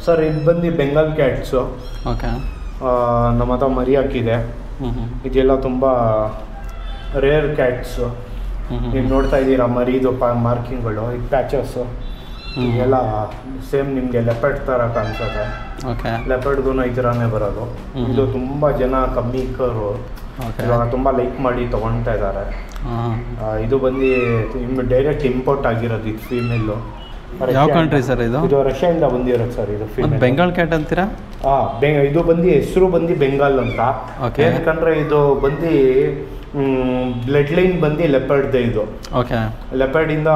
Sir ಇದು ಬಂದು Bengal cats okay ನಮ್ಮ ಹತ್ರ ಮರಿ ಹಾಕಿದೆ ಹ್ಞೂ ಹ್ಞೂ ಇದೆಲ್ಲ ತುಂಬ ರೇರ್ ಕ್ಯಾಟ್ಸು ಹ್ಞೂ ನೀವು ನೋಡ್ತಾ ಇದ್ದೀರಾ ಮರಿದು ಪ ಮಾರ್ಕಿಂಗ್ಗಳು ಈ ಪ್ಯಾಚಸ್ಸು ಇದೆಲ್ಲ ಸೇಮ್ ನಿಮಗೆ ಲೆಪರ್ಡ್ ಥರ ಕಾಣಿಸುತ್ತೆ ಓಕೆ ಲೆಪರ್ಡ್ಗೂ ಈ ಥರನೇ ಬರೋದು ಹ್ಮ್. ಇದು ತುಂಬ ಜನ ಕಮ್ಮಿ ಇಕ್ಕರು ಓಕೆ ಇವಾಗ ತುಂಬ ಲೈಕ್ ಮಾಡಿ ತೊಗೊಳ್ತಾ ಇದ್ದಾರೆ ಹಾಂ ಇದು ಬಂದು ಡೈರೆಕ್ಟ್ ಇಂಪೋರ್ಟ್ ಆಗಿರೋದು ಇದು ಫೀಮೇಲು ಯಾವ ಕಂಟ್ರಿ ಸರ್ ಇದು ಇದು ರಷ್ಯಾದಿಂದ ಬಂದಿರೋದು ಸರ್ ಇದು ಮತ್ತು ಫೀಮೇಲ್ ಬೆಂಗಾಲ್ ಕ್ಯಾಟ್ ಅಂತೀರಾ ಹಾಂ ಬೆ ಇದು ಬಂದು ಹೆಸರು ಬಂದು ಬೆಂಗಾಲ್ ಅಂತ Okay. ಯಾಕಂದ್ರೆ ಇದು ಬಂದು ಬ್ಲಡ್ ಲೈನ್ ಬಂದು ಲೆಪರ್ಡ್ದೆ ಇದು ಓಕೆ ಲೆಪರ್ಡಿಂದ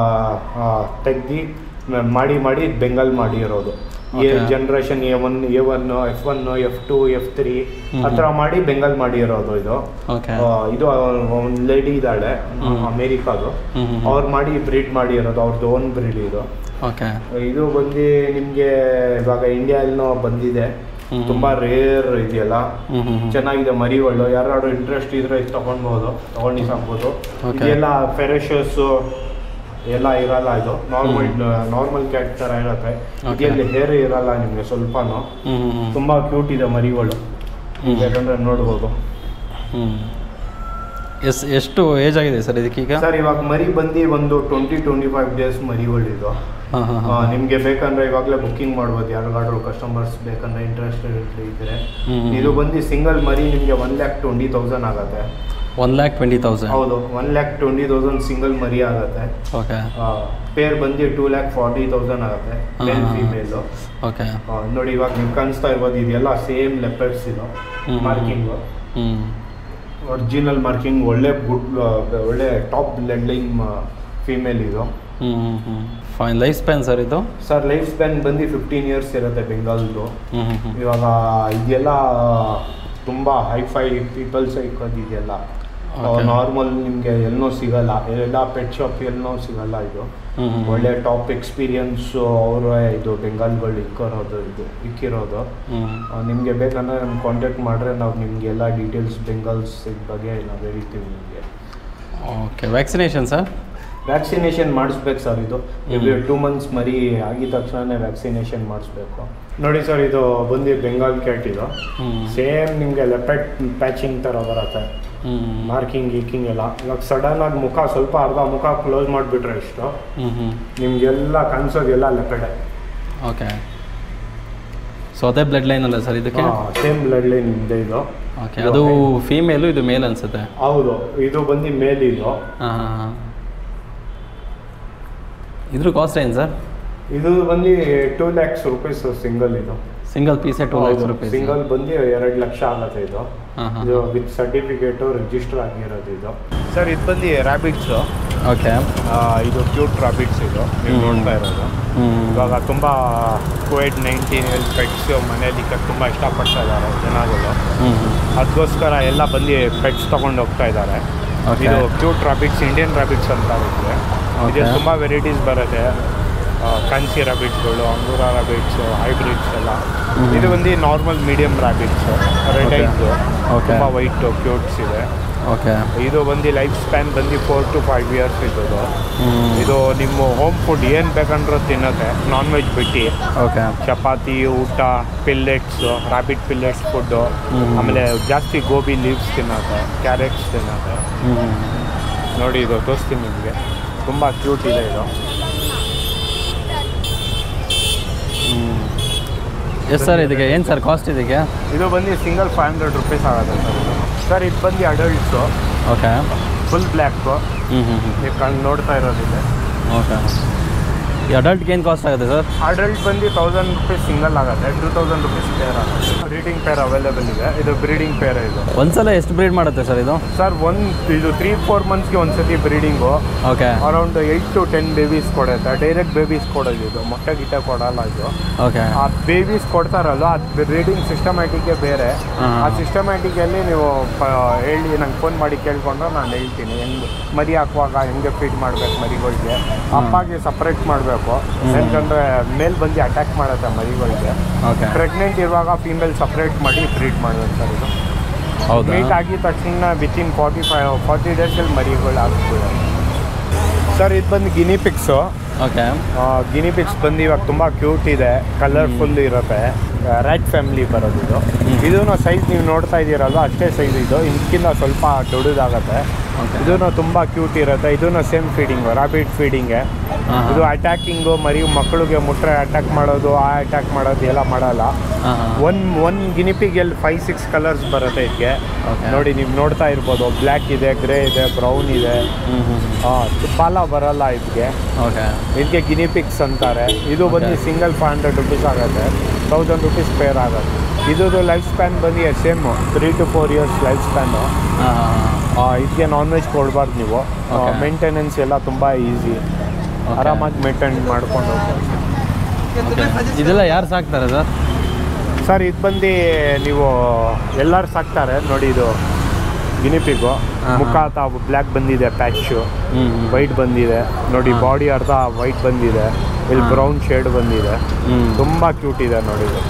ತೆಗ್ದು ಮಾಡಿ ಮಾಡಿ ಬೆಂಗಾಲ್ ಮಾಡಿರೋದು A Okay. Generation A one A one F one F two F three hmm. ಆ ಥರ ಮಾಡಿ ಬೆಂಗಾಲ್ ಮಾಡಿರೋದು ಇದು ಓಕೆ ಆ, ಇದು ಒಂದು ಲೇಡಿ ಇದ್ದಾಳೆ ಹ್ಮ್. ಅಮೇರಿಕಾದು ಹ್ಞೂ ಹ್ಞೂ ಅವ್ರು ಮಾಡಿ ಬ್ರೀಡ್ ಮಾಡಿರೋದು ಅವ್ರದ್ದು ಓನ್ ಬ್ರೀಡ್ ಇದು ಓಕೆ ಇದು ಬಂದು ನಿಮಗೆ ಇವಾಗ ಇಂಡಿಯಾಲ್ಲೂ ಬಂದಿದೆ ಹ್ಮ್. ತುಂಬ ರೇರ್ ಇದೆಯಲ್ಲ ಹ್ಞೂ ಹ್ಞೂ ಹ್ಞೂ ಚೆನ್ನಾಗಿದೆ ಮರಿಗಳು ಯಾರು ಇಂಟ್ರೆಸ್ಟ್ ಇದ್ರೆ ಇದು ತಗೊಳ್ಬೋದು ತಗೊಂಡು ಸಾಕ್ಬೋದು Okay. ಇದೆಲ್ಲ ಫೆರೆಷಸ್ಸು ಎಲ್ಲ ಇರಲ್ಲ ಇದು ನಾರ್ಮಲ್ ನಾರ್ಮಲ್ ಕ್ಯಾಟ್ ಥರ ಇರುತ್ತೆ Okay. ಇದೆಲ್ಲಿ ಹೇರ್ ಇರಲ್ಲ ನಿಮಗೆ ಸ್ವಲ್ಪನೂ ಹ್ಞೂ ಹ್ಞೂ ಹ್ಞೂ ತುಂಬ ಕ್ಯೂಟ್ ಇದೆ ಮರಿಗಳು ಹ್ಮ್. ಬೇಕಂದ್ರೆ ನೋಡ್ಬೋದು ಹ್ಞೂ ಎಸ್ ಎಷ್ಟು ಏಜ್ ಆಗಿದೆ ಸರ್ ಇದಕ್ಕೀಗ ಸರ್ ಇವಾಗ ಮರಿ ಬಂದು ಒಂದು ಟ್ವೆಂಟಿ ಟ್ವೆಂಟಿ ಫೈವ್ ಡೇಸ್ ಮರಿಗಳಿದು ಹಾಂ ಹಾಂ ಆ, ಹಾಂ ನಿಮ್ಗೆ ಬೇಕಂದ್ರೆ ಇವಾಗಲೇ ಬುಕ್ಕಿಂಗ್ ಮಾಡ್ಬೋದು ಯಾರಿಗಾದ್ರೂ ಕಸ್ಟಮರ್ಸ್ ಬೇಕಂದ್ರೆ ಇಂಟ್ರೆಸ್ಟ್ ಇದ್ರೆ ಹ್ಮ್. ಇದು ಬಂದು ಸಿಂಗಲ್ ಮರಿ ನಿಮಗೆ ಒನ್ ಲ್ಯಾಕ್ ಟ್ವೆಂಟಿ ತೌಸಂಡ್ ಆಗುತ್ತೆ ಒನ್ ಲ್ಯಾಕ್ ಟ್ವೆಂಟಿ ತೌಸಂಡ್ ಹೌದು one lakh twenty thousand single ಮರಿ ಆಗುತ್ತೆ ಓಕೆ ಪೇರ್ ಬಂದು ಟೂ ಲ್ಯಾಕ್ ಫಾರ್ಟಿ ತೌಸಂಡ್ ಆಗುತ್ತೆ ಹಾ, ಮೇಲ್ ಹಾ, ಹಾ. ಫೀಮೇಲು ಓಕೆ ನೋಡಿ ಇವಾಗ ನಿಮ್ಗೆ ಕಾಣಿಸ್ತಾ ಇರ್ಬೋದು ಇದೆಲ್ಲ ಸೇಮ್ ಲೆಪರ್ಡ್ಸ್ ಇದು ಹ್ಮ್. ಮಾರ್ಕಿಂಗು ಹ್ಞೂ ಒರಿಜಿನಲ್ ಮಾರ್ಕಿಂಗ್ ಒಳ್ಳೆ ಗುಡ್ ಒಳ್ಳೆ ಟಾಪ್ ಬ್ಲಡ್ ಲೈನ್ ಫೀಮೇಲ್ ಇದು ಹ್ಞೂ ಹ್ಞೂ ಹ್ಞೂ ಫೈನ್ ಲೈಫ್ ಸ್ಪ್ಯಾನ್ ಸರ್ ಇದು ಸರ್ ಲೈಫ್ ಸ್ಪ್ಯಾನ್ ಬಂದು ಫಿಫ್ಟೀನ್ ಇಯರ್ಸ್ ಇರುತ್ತೆ ಬೆಂಗಾಲ್ದು ಹ್ಞೂ ಹ್ಞೂ ಹ್ಞೂ ಇವಾಗ ಇದೆಲ್ಲ ತುಂಬ ಹೈಫೈ ಪೀಪಲ್ಸ್ ಇಕ್ಕೋದು ಇದೆಲ್ಲ Okay. ನಾರ್ಮಲ್ ನಿಮಗೆ ಎಲ್ಲನೂ ಸಿಗಲ್ಲ ಎಲ್ಲ ಪೆಟ್ ಶಾಪ್ ಎಲ್ಲನೂ ಸಿಗಲ್ಲ ಇದು ಹ್ಞೂ ಹ್ಞೂ ಒಳ್ಳೆ ಟಾಪ್ ಎಕ್ಸ್ಪೀರಿಯನ್ಸು ಅವರೇ ಇದು ಬೆಂಗಾಲ್ಗಳು ಇಕ್ಕಿರೋದು ಇದು ಇಕ್ಕಿರೋದು ಹ್ಞೂ ನಿಮಗೆ ಬೇಕಂದ್ರೆ ನಮ್ಗೆ ಕಾಂಟ್ಯಾಕ್ಟ್ ಮಾಡಿದ್ರೆ ನಾವು ನಿಮಗೆ ಎಲ್ಲ ಡೀಟೇಲ್ಸ್ ಬೆಂಗಾಲ್ಸ್ ಬಗ್ಗೆ ನಾವು ಹೇಳ್ತೀವಿ ನಿಮಗೆ ಓಕೆ ವ್ಯಾಕ್ಸಿನೇಷನ್ ಸರ್ ವ್ಯಾಕ್ಸಿನೇಷನ್ ಮಾಡಿಸ್ಬೇಕು ಸರ್ ಇದು ಎವ್ರಿ ಹ್ಮ್. ಟೂ ಮಂತ್ಸ್ ಮರಿ ಆಗಿದ ತಕ್ಷಣನೇ ವ್ಯಾಕ್ಸಿನೇಷನ್ ಮಾಡಿಸ್ಬೇಕು ನೋಡಿ ಸರ್ ಇದು ಬಂದು ಬೆಂಗಾಲ್ ಕ್ಯಾಟ್ ಇದು ಹ್ಞೂ ಸೇಮ್ ನಿಮಗೆ ಲೆಪೆಟ್ ಪ್ಯಾಚಿಂಗ್ ಥರ ಬರುತ್ತೆ ಹ್ಞೂ ಮಾರ್ಕಿಂಗ್ ಗೀಕಿಂಗ್ ಎಲ್ಲ ಇವಾಗ ಸಡನ್ ಆಗಿ ಮುಖ ಸ್ವಲ್ಪ ಅರ್ಧ ಮುಖ ಕ್ಲೋಸ್ ಮಾಡಿಬಿಟ್ರೆ ಇಷ್ಟು ಹ್ಞೂ ಹ್ಞೂ ನಿಮಗೆಲ್ಲ ಕಾಣಿಸೋದೆಲ್ಲ ಲೆಪೆಡೆ ಓಕೆ ಸೊ ಅದೇ ಬ್ಲಡ್ ಲೈನ್ ಅಲ್ಲ ಸರ್ ಇದಕ್ಕೆ ಸೇಮ್ ಬ್ಲಡ್ ಲೈನ್ ಇದೆ ಇದು ಓಕೆ ಅದು ಫೀಮೇಲು ಇದು ಮೇಲ್ ಅನ್ಸುತ್ತೆ ಹೌದು ಇದು ಬಂದು ಮೇಲ್ ಇದು ಹಾಂ ಹಾಂ ಹಾಂ ಇದ್ರ ಕಾಸ್ಟ್ ಏನು ಸರ್ ಇದು ಬಂದು ಟೂ ಲ್ಯಾಕ್ಸ್ ರುಪೀಸ್ ಸಿಂಗಲ್ ಇದು ಸಿಂಗಲ್ ಪೀಸೇ ಟೂ ಲ್ಯಾಕ್ಸ್ ರುಪೀಸ್ ಸಿಂಗಲ್ ಬಂದು ಎರಡು ಲಕ್ಷ ಆಗುತ್ತೆ ಇದು ಹಾಂ ಹಾಂ ಇದು ವಿತ್ ಸರ್ಟಿಫಿಕೇಟು ರಿಜಿಸ್ಟರ್ ಆಗಿರೋದು ಇದು ಸರ್ ಇದು ಬಂದು ರ್ಯಾಬಿಟ್ಸು ಓಕೆ ಇದು ಕ್ಯೂಟ್ ರ್ಯಾಬಿಟ್ಸ್ ಇದು ನೀವು ಹ್ಮ್. ನೋಡ್ತಾ ಇರೋದು ಹ್ಞೂ ಇವಾಗ ತುಂಬ ಕೋವಿಡ್ ನೈನ್ಟೀನ್ ಪೆಟ್ಸ್ ಮನೇಲಿ ತುಂಬ ಇಷ್ಟಪಡ್ತಾ ಇದ್ದಾರೆ ಜನಗಳು ಹ್ಞೂ ಹ್ಞೂ ಅದಕ್ಕೋಸ್ಕರ ಎಲ್ಲ ಬಂದು ಪೆಟ್ಸ್ ತೊಗೊಂಡು ಹೋಗ್ತಾ ಇದ್ದಾರೆ Okay. ಇದು ಕ್ಯೂಟ್ ರಾಬಿಟ್ಸ್ ಇಂಡಿಯನ್ ರಾಬಿಟ್ಸ್ ಅಂತ ಇರುತ್ತೆ Okay. ಇದು ತುಂಬ ವೆರೈಟೀಸ್ ಬರುತ್ತೆ ಆ, ಕನ್ಸಿ ರಾಬಿಟ್ಸ್ಗಳು ಅಂಗೂರ ರಾಬಿಟ್ಸು ಹೈಬ್ರಿಡ್ಸ್ ಎಲ್ಲ ಹ್ಮ್. ಇದು ಬಂದು normal medium rabbits red Okay. Eyes Okay. ತುಂಬ ವೈಟು ಕ್ಯೂಟ್ಸ್ ಇದೆ ಓಕೆ ಇದು ಬಂದು ಲೈಫ್ ಸ್ಪ್ಯಾನ್ ಬಂದು ಫೋರ್ ಟು ಫೈವ್ ಇಯರ್ಸ್ ಇದ್ದದು ಹ್ಞೂ ಇದು ನಿಮ್ಮ ಹೋಮ್ ಫುಡ್ ಏನು ಬೇಕಂದ್ರೂ ತಿನ್ನೋಕ್ಕೆ ನಾನ್ ವೆಜ್ ಬಿಟ್ಟು ಓಕೆ ಚಪಾತಿ ಊಟ ಪಿಲ್ಲೆಟ್ಸ್ ರಾಬಿಟ್ ಪಿಲ್ಲೆಟ್ಸ್ ಫುಡ್ಡು ಹ್ಮ್. ಆಮೇಲೆ ಜಾಸ್ತಿ ಗೋಬಿ ಲೀವ್ಸ್ ತಿನ್ನೋದು ಕ್ಯಾರೆಟ್ಸ್ ತಿನ್ನೋದು ಹ್ಞೂ ನೋಡಿ ಇದು ತೋರಿಸ್ತೀನಿ ನಿಮಗೆ ತುಂಬ ಕ್ಯೂಟ್ ಇದೆ ಇದು ಹ್ಞೂ ಎಷ್ಟು ಸರ್ ಇದಕ್ಕೆ ಏನು ಸರ್ ಕಾಸ್ಟ್ ಇದಕ್ಕೆ ಇದು ಬಂದು ಸಿಂಗಲ್ ಫೈವ್ ಹಂಡ್ರೆಡ್ ರುಪೀಸ್ ಆಗುತ್ತೆ ಸರ್ ಇದು ಸರ್ ಇದು ಬಂದು ಅಡಲ್ಟ್ಸು ಓಕೆ ಫುಲ್ ಬ್ಲ್ಯಾಕು ಹ್ಞೂ ಹ್ಞೂ ಹ್ಞೂ ನೀವು ಕಣ್ಣು ನೋಡ್ತಾ ಇರೋದಿದೆ ಓಕೆ ಈ ಅಡಲ್ಟ್ಗೆ ಏನು ಕಾಸ್ಟ್ ಆಗುತ್ತೆ ಸರ್ ಅಡಲ್ಟ್ ಬಂದು ತೌಸಂಡ್ ರುಪೀಸ್ ಸಿಂಗಲ್ ಆಗುತ್ತೆ ಟೂ ತೌಸಂಡ್ ರುಪೀಸ್ ಪೇರ್ ಆಗುತ್ತೆ ಬ್ರೀಡಿಂಗ್ ಪೇರ್ ಅವೈಲೇಬಲ್ ಇದೆ ಇದು ಬ್ರೀಡಿಂಗ್ ಪೇರ್ ಇದು ಒಂದ್ಸಲ ಎಷ್ಟು ಬ್ರೀಡ್ ಮಾಡುತ್ತೆ ಸರ್ ಇದು ಸರ್ ಒಂದು ಇದು ತ್ರೀ ಫೋರ್ ಮಂತ್ಸ್ಗೆ ಒಂದು ಸತಿ breeding okay around eight to ten babies ಕೊಡುತ್ತೆ ಡೈರೆಕ್ಟ್ ಬೇಬೀಸ್ ಕೊಡೋದು ಇದು ಮೊಟ್ಟೆ ಗಿಟ್ಟೆ ಕೊಡಲ್ಲ ಇದು ಓಕೆ ಆ ಬೇಬೀಸ್ ಕೊಡ್ತಾರಲ್ಲ ಅದು ರೀಡಿಂಗ್ ಸಿಸ್ಟಮ್ಯಾಟಿಕ್ಕೇ ಬೇರೆ ಹಾ. ಆ ಸಿಸ್ಟಮ್ಯಾಟಿಕಲ್ಲಿ ನೀವು ಪ- ಹೇಳಿ ನಂಗೆ ಫೋನ್ ಮಾಡಿ ಕೇಳ್ಕೊಂಡ್ರೆ ನಾನು ಹೇಳ್ತೀನಿ ಹೆಂಗೆ ಮರಿ ಹಾಕುವಾಗ ಹೆಂಗೆ ಫೀಡ್ ಮಾಡ್ಬೇಕು ಮರಿಗಳಿಗೆ ಅಪ್ಪಾಗೆ ಸಪ್ರೇಟ್ ಮಾಡಬೇಕು ಯಾಕಂದರೆ ಮೇಲ್ ಬಂದು ಅಟ್ಯಾಕ್ ಮಾಡುತ್ತೆ ಮರಿಗಳಿಗೆ ಓಕೆ ಪ್ರೆಗ್ನೆಂಟ್ ಇರುವಾಗ ಫೀಮೇಲ್ ಸಪ್ರೇಟ್ ಮಾಡಿ ಟ್ರೀಟ್ ಮಾಡಬೇಕು ಸರ್ ಇದು ಹೌದಾ ಮೀಟ್ ಆಗಿದ ತಕ್ಷಣ ವಿತಿನ್ ಫಾರ್ಟಿ ಫೈವ್ ಫಾರ್ಟಿ ಡೇಸಲ್ಲಿ ಮರಿಗಳು ಆಗ್ತದೆ ಸರ್ ಇದು ಬಂದು guinea pigs okay guinea pigs ಬಂದು ಇವಾಗ ತುಂಬ ಕ್ಯೂಟ್ ಇದೆ ಕಲರ್ಫುಲ್ ಇರುತ್ತೆ ರ್ಯಾಟ್ ಫ್ಯಾಮಿಲಿ ಬರೋದು ಇದು ಇದೂ ಸೈಜ್ ನೀವು ನೋಡ್ತಾ ಇದ್ದೀರಲ್ವ ಅಷ್ಟೇ ಸೈಜ್ ಇದು ಇದಕ್ಕಿಂತ ಸ್ವಲ್ಪ ದೊಡ್ಡದಾಗತ್ತೆ ಓಕೆ ಇದೂ ತುಂಬ ಕ್ಯೂಟ್ ಇರುತ್ತೆ ಇದೂ ಸೇಮ್ ಫೀಡಿಂಗು ರಾಬಿಟ್ ಫೀಡಿಂಗೆ ಹಾಂ ಇದು ಅಟ್ಯಾಕಿಂಗು ಮರಿ ಮಕ್ಕಳಿಗೆ ಮುಟ್ರೆ ಅಟ್ಯಾಕ್ ಮಾಡೋದು ಆ ಅಟ್ಯಾಕ್ ಮಾಡೋದು ಎಲ್ಲ ಮಾಡಲ್ಲ ಹಾಂ ಹಾಂ ಒನ್ ಒನ್ ಗಿನಿಪಿಗೆ ಎಲ್ಲಿ ಫೈವ್ ಸಿಕ್ಸ್ ಕಲರ್ಸ್ ಬರುತ್ತೆ ಇದಕ್ಕೆ ಓಕೆ ನೋಡಿ ನೀವು ನೋಡ್ತಾ ಇರ್ಬೋದು ಬ್ಲ್ಯಾಕ್ ಇದೆ ಗ್ರೇ ಇದೆ ಬ್ರೌನ್ ಇದೆ ಹ್ಞೂ ಹ್ಞೂ ಹಾಂ ಪಾಲ ಬರಲ್ಲ ಇದಕ್ಕೆ ಓಕೆ ಇದಕ್ಕೆ ಗಿನಿಪಿಕ್ಸ್ ಅಂತಾರೆ ಇದು ಬಂದು Okay. Single five hundred rupees ಆಗುತ್ತೆ ತೌಸಂಡ್ ರುಪೀಸ್ ಪೇರ್ ಆಗುತ್ತೆ ಇದ್ರದ್ದು ಲೈಫ್ ಸ್ಪ್ಯಾನ್ ಬಂದು same three to four years life span ಹಾಂ ಹಾಂ ಇದಕ್ಕೆ ನಾನ್ ವೆಜ್ ಕೊಡಬಾರ್ದು ನೀವು Okay. ಮೇಂಟೆನೆನ್ಸ್ ಎಲ್ಲ ತುಂಬ ಈಸಿ ಆರಾಮಾಗಿ ಮೇಂಟೈನ್ ಮಾಡ್ಕೊಂಡು ಹೋಗ್ಬೋದು ಓಕೆ ಇದೆಲ್ಲ ಯಾರು ಸಾಕ್ತಾರೆ ಸರ್ ಸರ್ ಇದು ಬಂದು ನೀವು ಎಲ್ಲರೂ ಸಾಕ್ತಾರೆ ನೋಡಿ ಇದು ಗಿನಿಪಿಗು ಹಾ, ಮುಖ ಹಾ. ತಾವು ಬ್ಲ್ಯಾಕ್ ಬಂದಿದೆ ಪ್ಯಾಚು ಹ್ಞೂ ವೈಟ್ ಬಂದಿದೆ ನೋಡಿ ಹಾ. ಬಾಡಿ ಅರ್ಧ ವೈಟ್ ಬಂದಿದೆ ಇಲ್ಲಿ ಹಾ. ಬ್ರೌನ್ ಶೇಡ್ ಬಂದಿದೆ ಹ್ಞೂ ತುಂಬ ಕ್ಯೂಟ್ ಇದೆ ನೋಡಿ ಇದು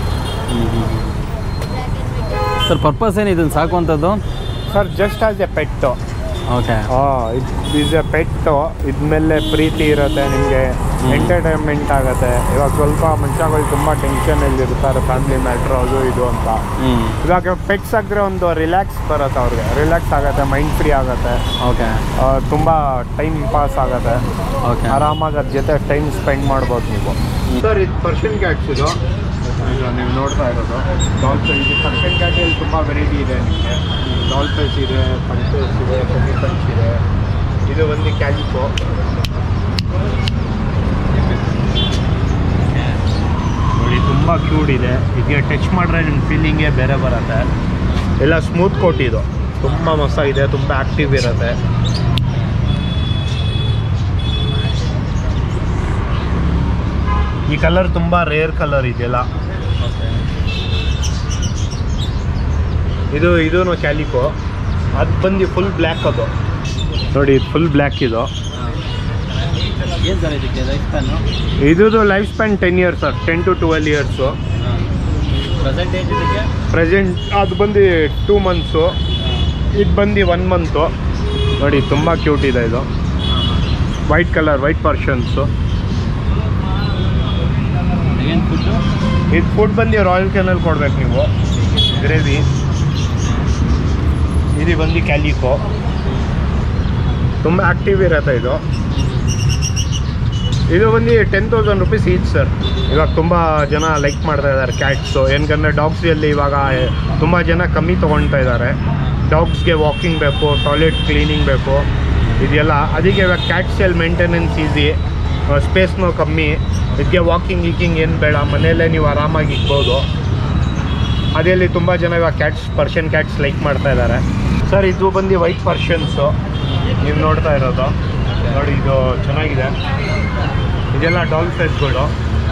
ಸರ್ ಪರ್ಪಸ್ ಏನು ಇದನ್ನು ಸಾಕುವಂಥದ್ದು sir just as a pet okay is a pet ಇದ್ಮೇಲೆ ಪ್ರೀತಿ ಇರುತ್ತೆ ನಿಮಗೆ ಹ್ಮ್. ಎಂಟರ್ಟೈನ್ಮೆಂಟ್ ಆಗುತ್ತೆ ಇವಾಗ ಸ್ವಲ್ಪ ಮನುಷ್ಯಗಳು ತುಂಬ ಟೆನ್ಷನಲ್ಲಿ ಇರ್ತಾರೆ ಫ್ಯಾಮಿಲಿ ಮ್ಯಾಟ್ರ್ ಅದು ಇದು ಅಂತ ಹ್ಞೂ ಇವಾಗ ಪೆಟ್ಸ್ ಆಗಿದ್ರೆ ಒಂದು ರಿಲ್ಯಾಕ್ಸ್ ಬರುತ್ತೆ ಅವ್ರಿಗೆ ರಿಲ್ಯಾಕ್ಸ್ ಆಗುತ್ತೆ ಮೈಂಡ್ ಫ್ರೀ ಆಗುತ್ತೆ ಓಕೆ ಆ, ತುಂಬ ಟೈಮ್ ಪಾಸ್ ಆಗುತ್ತೆ ಓಕೆ ಆರಾಮಾಗಿ ಅದ್ರ ಜೊತೆ ಟೈಮ್ ಸ್ಪೆಂಡ್ ಮಾಡ್ಬೋದು ನೀವು ಸರ್ ಇದು ಪರ್ಷಿಯನ್ ಕ್ಯಾಟ್ಸ್ ಇದು ಇದು ನೀವು ನೋಡ್ತಾ ಇರೋದು ಡಾಲ್ಫಿನ್ ಇದು ಪರ್ಷಿಯನ್ ಕ್ಯಾಟಲ್ಲಿ ತುಂಬ ವೆರೈಟಿ ಇದೆ ನಿಮಗೆ ಡಾಲ್ಫಿನ್ಸ್ ಇದೆ ಪಂಚಸ್ ಇದೆ ಕಮ್ಮಿ ಪಂಚ್ ಇದೆ ಇದು ಒಂದು ಕ್ಯಾಲಿಕೋ ನೋಡಿ ತುಂಬ ಕ್ಯೂಟ್ ಇದೆ ಇದಕ್ಕೆ ಟಚ್ ಮಾಡಿದ್ರೆ ನಿಮ್ಮ ಫೀಲಿಂಗೇ ಬೇರೆ ಬರುತ್ತೆ ಎಲ್ಲ ಸ್ಮೂತ್ ಕೋಟ್ ಇದು ತುಂಬ ಮಸ್ತ ಇದೆ ತುಂಬ ಆ್ಯಕ್ಟಿವ್ ಇರುತ್ತೆ ಈ ಕಲರ್ ತುಂಬ ರೇರ್ ಕಲರ್ ಇದೆಯಲ್ಲ ಇದು ಇದೂ ಕ್ಯಾಲಿಕೋ ಅದು ಬಂದು ಫುಲ್ ಬ್ಲ್ಯಾಕ್ ಅದು ನೋಡಿ ಫುಲ್ ಬ್ಲ್ಯಾಕ್ ಇದು ಏನು ಸರ್ ಇದಕ್ಕೆ ಲೈಫ್ ಸ್ಪ್ಯಾನು ಇದ್ದು life span ten years sir ten to twelve years present age ಇದಕ್ಕೆ ಪ್ರೆಸೆಂಟ್ ಅದು ಬಂದು ಟೂ ಮಂತ್ಸು ಇದು ಬಂದು ಒನ್ ಮಂತು ನೋಡಿ ತುಂಬ ಕ್ಯೂಟ್ ಇದೆ ಇದು ವೈಟ್ ಕಲರ್ ವೈಟ್ ಪರ್ಷನ್ಸು ಏನು ಫುಡ್ಡು ಇದು ಫುಡ್ ಬಂದು ರಾಯಲ್ ಕೆನಲ್ ಕೊಡ್ಬೇಕು ನೀವು ಗ್ರೇವಿ ಇದು ಬಂದು ಕ್ಯಾಲಿಕೋ ತುಂಬ ಆ್ಯಕ್ಟಿವ್ ಇರುತ್ತೆ ಇದು ಇದು ಬಂದು ten thousand rupees each sir ಇವಾಗ ತುಂಬ ಜನ ಲೈಕ್ ಮಾಡ್ತಾ ಇದ್ದಾರೆ ಕ್ಯಾಟ್ಸು ಏನಕಂದರೆ ಡಾಗ್ಸಲ್ಲಿ ಇವಾಗ ತುಂಬ ಜನ ಕಮ್ಮಿ ತೊಗೊಳ್ತಾ ಇದ್ದಾರೆ ಡಾಗ್ಸ್ಗೆ ವಾಕಿಂಗ್ ಬೇಕು ಟಾಯ್ಲೆಟ್ ಕ್ಲೀನಿಂಗ್ ಬೇಕು ಇದೆಲ್ಲ ಅದಕ್ಕೆ ಇವಾಗ ಕ್ಯಾಟ್ಸಲ್ಲಿ ಮೇಂಟೆನೆನ್ಸ್ ಈಸಿ ಸ್ಪೇಸ್ನೂ ಕಮ್ಮಿ ಇದಕ್ಕೆ ವಾಕಿಂಗ್ ಗೀಕಿಂಗ್ ಏನು ಬೇಡ ಮನೆಯಲ್ಲೇ ನೀವು ಆರಾಮಾಗಿ ಇಕ್ಬೋದು ಅದಲ್ಲಿ ತುಂಬ ಜನ ಇವಾಗ ಕ್ಯಾಟ್ಸ್ ಪರ್ಷಿಯನ್ ಕ್ಯಾಟ್ಸ್ ಲೈಕ್ ಮಾಡ್ತಾ ಇದ್ದಾರೆ ಸರ್ ಇದು ಬಂದು ವೈಟ್ ಪರ್ಷನ್ಸು ನೀವು ನೋಡ್ತಾ ಇರೋದು ನೋಡಿ ಇದು ಚೆನ್ನಾಗಿದೆ ಇದೆಲ್ಲ ಡಾಲ್ ಫೇಸ್ಗಳು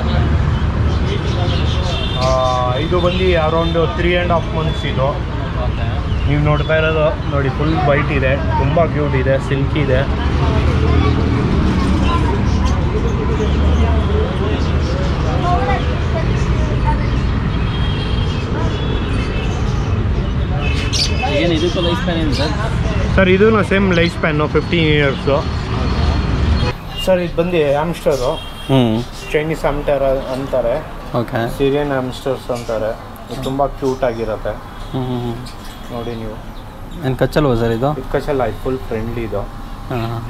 ಇದು ಬಂದು around three and half months ಇದು ಓಕೆ ನೀವು ನೋಡ್ತಾ ಇರೋದು ನೋಡಿ ಫುಲ್ ವೈಟ್ ಇದೆ ತುಂಬ ಕ್ಯೂಟ್ ಇದೆ ಸಿಲ್ಕ್ ಇದೆ ಏನು ಇದಕ್ಕೂ ಲೈಫ್ ಸ್ಪ್ಯಾನ್ ಏನು ಸರ್ ಸರ್ ಇದೂ same life span fifteen years sir ಇದು ಬಂದು ಆಮ್ಸ್ಟರು ಹ್ಞೂ ಚೈನೀಸ್ ಆಮ್ಟರ್ ಅಂತಾರೆ ಓಕೆ ಸಿರಿಯನ್ ಆಮ್ಸ್ಟರ್ಸ್ ಅಂತಾರೆ ಇದು ತುಂಬ ಕ್ಯೂಟ್ ಆಗಿರುತ್ತೆ ಹ್ಞೂ ಹ್ಞೂ ಹ್ಞೂ ನೋಡಿ ನೀವು ಏನು ಕಚ್ಚಲ್ವಾ ಸರ್ ಇದು ಇದಕ್ಕಲ್ಲ ಇದು ಫುಲ್ ಫ್ರೆಂಡ್ಲಿ ಇದು ಹಾಂ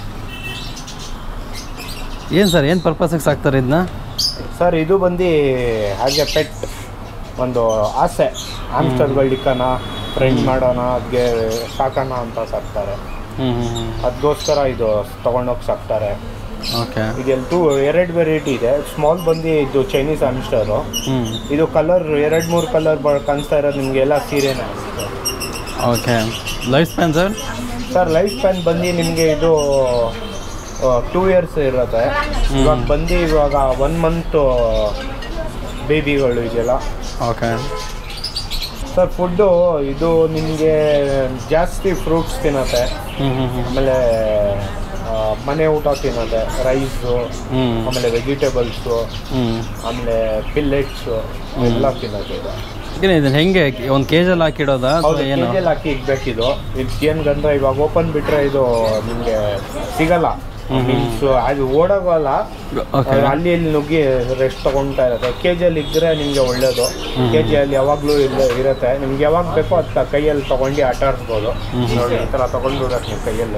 ಏನು ಸರ್ ಏನು ಪರ್ಪಸಿಗೆ ಸಾಕ್ತಾರೆ ಇದನ್ನ ಸರ್ ಇದು ಬಂದು ಹಾಗೆ ಪೆಟ್ ಒಂದು ಆಸೆ ಆಮ್ಸ್ಟರ್ಗಳು ಇಕ್ಕನ ಫ್ರೆಂಡ್ ಮಾಡೋಣ ಅದಕ್ಕೆ ಸಾಕೋಣ ಅಂತ ಸಾಕ್ತಾರೆ ಹ್ಞೂ ಹ್ಞೂ ಹ್ಞೂ ಅದಕ್ಕೋಸ್ಕರ ಇದು ತೊಗೊಂಡೋಗಿ ಸಾಕ್ತಾರೆ ಓಕೆ ಇದೆಲ್ಲ ಟೂ ಎರಡು ವೆರೈಟಿ ಇದೆ ಸ್ಮಾಲ್ ಬಂದು ಇದು ಚೈನೀಸ್ ಆಮ್ಸ್ಟರು ಹ್ಞೂ ಇದು ಕಲರ್ ಎರಡು ಮೂರು ಕಲರ್ ಬ ಕಾಣಿಸ್ತಾ ಇರೋದು ನಿಮಗೆಲ್ಲ ಸೀರೆನೇ okay life span sir sir life span ಬಂದು ನಿಮಗೆ ಇದು ಟೂ ಇಯರ್ಸ್ ಇರುತ್ತೆ ಹ್ಮ್. ಇವಾಗ ಬಂದು ಇವಾಗ ಒನ್ ಮಂತ್ ಬೇಬಿಗಳು ಇದೆಯಲ್ಲ ಓಕೆ ಸರ್ ಫುಡ್ಡು ಇದು ನಿಮಗೆ ಜಾಸ್ತಿ ಫ್ರೂಟ್ಸ್ ತಿನ್ನತ್ತೆ ಹ್ಞೂ ಹ್ಞೂ ಹ್ಞೂ ಆಮೇಲೆ ಆ, ಮನೆ ಊಟ ತಿನ್ನತ್ತೆ ರೈಸು ಹ್ಞೂ ಆಮೇಲೆ ವೆಜಿಟೇಬಲ್ಸು ಹ್ಞೂ ಆಮೇಲೆ ಪಿಲ್ಲೆಟ್ಸು ಹ್ಮ್. ಎಲ್ಲ ತಿನ್ನತ್ತೆ ಇದು ಏನು ಇದನ್ನ ಹೆಂಗೆ ಒಂದು ಕೇಜಲ್ಲಿ ಹಾಕಿಡೋದಾ ಹೌದು ಅಥವಾ ಏನು ಕೆಜಿಯಲ್ಲಿ ಹಾಕಿ ಇಕ್ಬೇಕಿದು ಇದು ಏನು ಗಂದ್ರೆ ಇವಾಗ ಓಪನ್ ಬಿಟ್ರೆ ಇದು ನಿಮಗೆ ಸಿಗಲ್ಲ ಮೀನ್ಸ್ ಅದು ಓಡೋಗಲ್ಲ ಓಕೆ ಅಲ್ಲಿ ಇಲ್ಲಿ ನುಗ್ಗಿ ರೆಸ್ಟ್ ತಗೊಂತಾ ಇರುತ್ತೆ ಕೆ ಜಿಯಲ್ಲಿ ಇದ್ರೆ ನಿಮಗೆ ಒಳ್ಳೇದು ಕೆ ಜಿಯಲ್ಲಿ ಯಾವಾಗಲೂ ಇಲ್ಲ ಇರುತ್ತೆ ನಿಮ್ಗೆ ಯಾವಾಗ ಬೇಕೋ ಅದು ಕೈಯಲ್ಲಿ ತಗೊಂಡು ಆಟ ಆಡಿಸ್ಬೋದು ನೋಡಿ ಈ ಥರ ತಗೊಂಡ್ಬಿಡಕ್ಕೆ ನೀವು ಕೈಯಲ್ಲೇ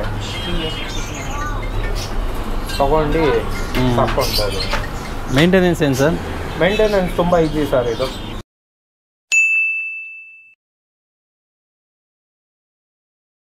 ತಗೊಂಡು ಸಾಕ್ಕೊಳ್ಬೋದು ಮೇಂಟೆನೆನ್ಸ್ ಏನು ಸರ್ ಮೇಂಟೆನೆನ್ಸ್ ತುಂಬ ಈಸಿ ಸರ್ ಇದು